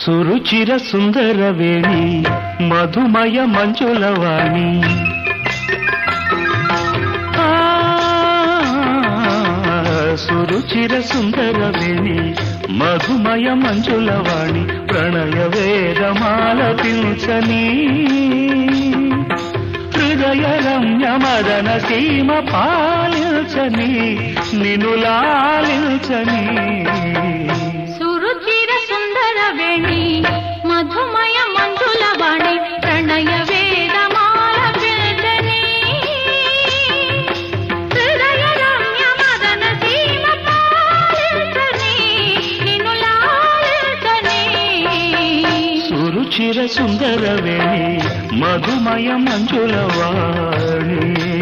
సురుచిర సుందర వేణి మధుమయ మంజులవాణి ఆ, సురుచిర సుందర వేణి మధుమయ మంజులవాణి ప్రణయ వేదమాల పిల్చని హృదయ రమ్య మదన సీమ పాలించని నిను లాలించని సురుచిర సుందర వేణి మధుమయ మంజుల వాణి ప్రణయ వేదమాల పిల్చని హృదయ రమ్య మదన సీమ పాలించని నిన్ను లాలించని సురుచిర సుందర వేణి మధుమయ మంజుల వాణి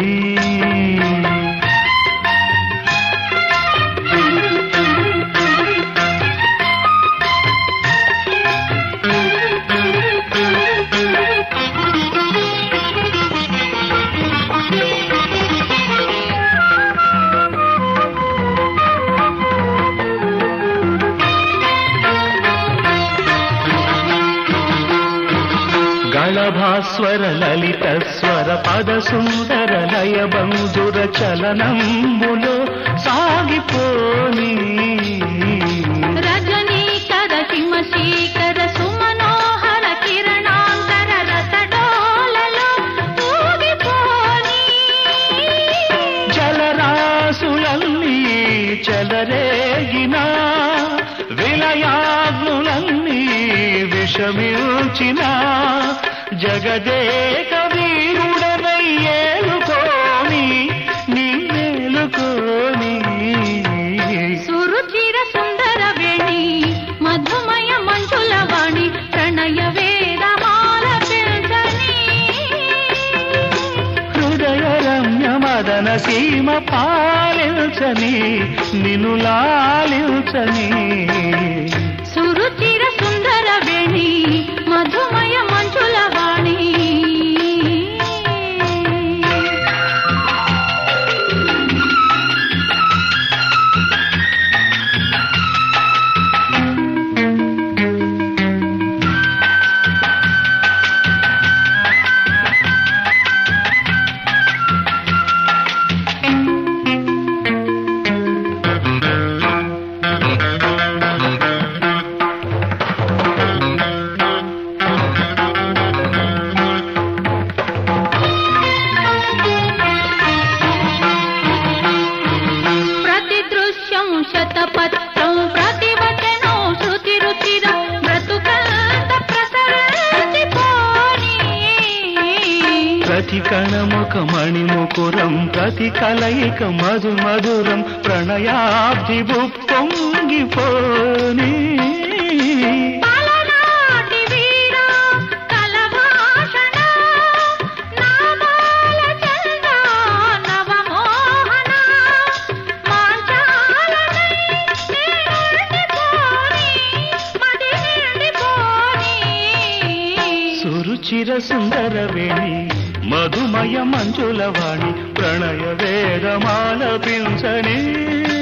గళభాస్వర లలిత స్వర పద సుందర లయ బంధుర చలనంబులో సాగిపోని రజనీకర శిమశీకర సుమనోహర కిరణాంతర రసడోలలో ఊగిపోని జలరాసులన్నీ చెలరేగిన విలయాగ్నులన్నీ విషమిల్చిన జగదేక వీరుడనై ఏలుకోని నిన్నేలుకోని సురుచిర సుందర వేణి మధుమయ మంజుల వాణి ప్రణయ వేదమాల పిల్చని హృదయ రమ్య మదన సీమ పాలించని నిను లాలించని సురుచిర సుందర వేణి మధుమయ మంజుల వాణి ప్రతి దృశ్యం శతపత్రం ప్రతివచనం శృతి రుచిరం బ్రతుకంత ప్రసరించిపోని ప్రతి కణముఖ మణిముకురం ప్రతి కలయిక మధు మధురం ప్రణయాబ్ది పొంగిపోని పలనాటి వీర కలభాషణ నామాల చంద నవమోహన మాంచాలనై నిండిపోని మది నిండిపోని సురుచిర సుందర వేణి మధుమయ మంజుల వాణి ప్రణయ వేదమాల పింఛని